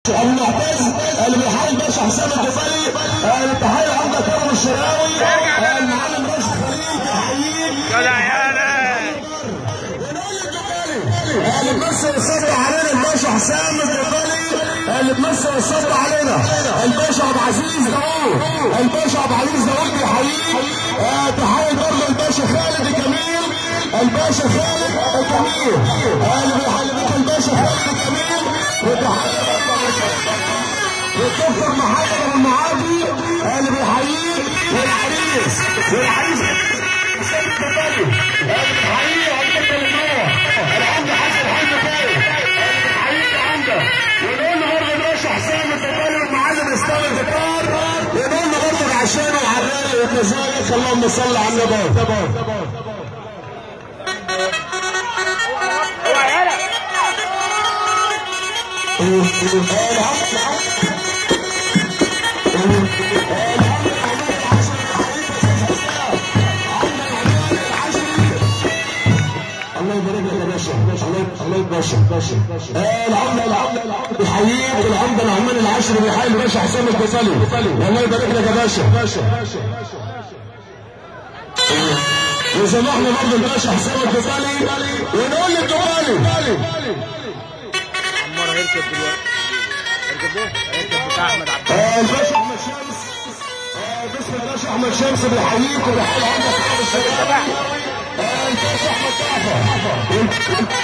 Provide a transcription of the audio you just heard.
المعتز اللي بيحارب باشا حسام الجبالي التحيه عند كرم الشراوي المعلم راشد خليل تحييك جدع يالا اللي بيمثل الصبر علينا الباشا حسام الجبالي اللي بيمثل الصبر علينا الباشا عبد العزيز داوود الباشا عبد العزيز داوود بيحييك آه، تحيه برضه الباشا خالد الجميل الباشا خالد الجميل آه، اللي بيحييك الباشا خالد الجميل وتحيه والدكتور محمد المعادي اللي بيحييك والعريس والعريس حسين الجبالي اللي بيحييه عندك النور العمده حسن حمد فايز اللي بيحييك عندك ونقول له برضه الباشا حسام الجبالي والمعلم اسلام الجبار ونقول له برضه عشان وعراري وكذلك اللهم صل على النبي هو يالا الله يبارك لك يا باشا الله الله يبارك باشا آه، العمده العمده العمده بيحييك العمده العمان العاشر بيحيي الباشا حسام الجبالي والله يبارك لك يا باشا وسمحنا برضه الباشا حسام الجبالي ونقول للجبالي عمار هيركب دلوقتي هيركب ايه؟ هيركب بتاع احمد عبد آه، الباشا احمد شمس آه، باسم الباشا احمد شمس بيحييك وبيحيي العمده صاحب الشباب آه، الباشا احمد جعفر